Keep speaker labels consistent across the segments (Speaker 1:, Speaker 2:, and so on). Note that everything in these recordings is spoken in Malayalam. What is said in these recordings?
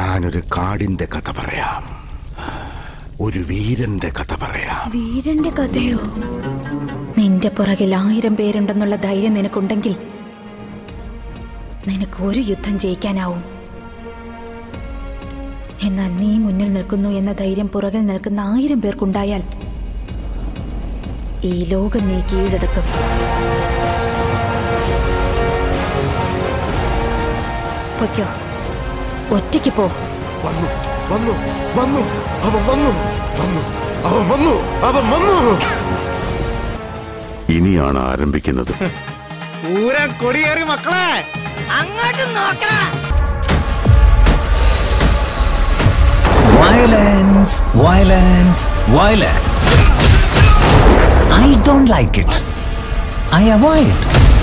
Speaker 1: ഞാനൊരു കാടിന്റെ കഥ പറയാം ഒരു വീരന്റെ കഥ പറയാം
Speaker 2: വീരന്റെ കഥയോ നിന്റെ പുറകിൽ ആയിരം പേരുണ്ടെന്നുള്ള ധൈര്യം നിനക്കുണ്ടെങ്കിൽ നിനക്ക് ഒരു യുദ്ധം ജയിക്കാനാവും എന്നാൽ നീ മുന്നിൽ നിൽക്കുന്നു എന്ന ധൈര്യം പുറകിൽ നിൽക്കുന്ന ആയിരം പേർക്കുണ്ടായാൽ ഈ ലോകം നീ കീഴടക്കും പൊയ്ക്കോ ഒറ്റയ്ക്ക് പോ
Speaker 1: വന്നു വന്നു വന്നു അവൻ വന്നു വന്നു അവൻ വന്നു അവൻ വന്നു
Speaker 3: ഇനിയാണ് ആരംഭിക്കുന്നത്
Speaker 4: പൂരം കൊടിയേറി മക്കളെ
Speaker 5: Violence, violence, violence. I don't like it. I avoid.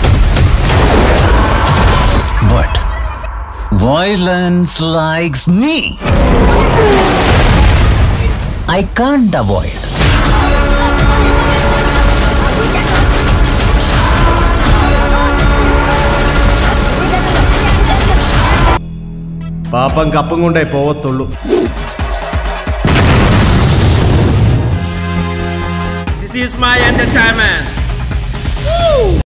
Speaker 5: But violence likes me. I can't avoid.
Speaker 4: പാപ്പം കപ്പും കൊണ്ടേ പോവത്തുള്ളൂ
Speaker 6: This is my entertainment.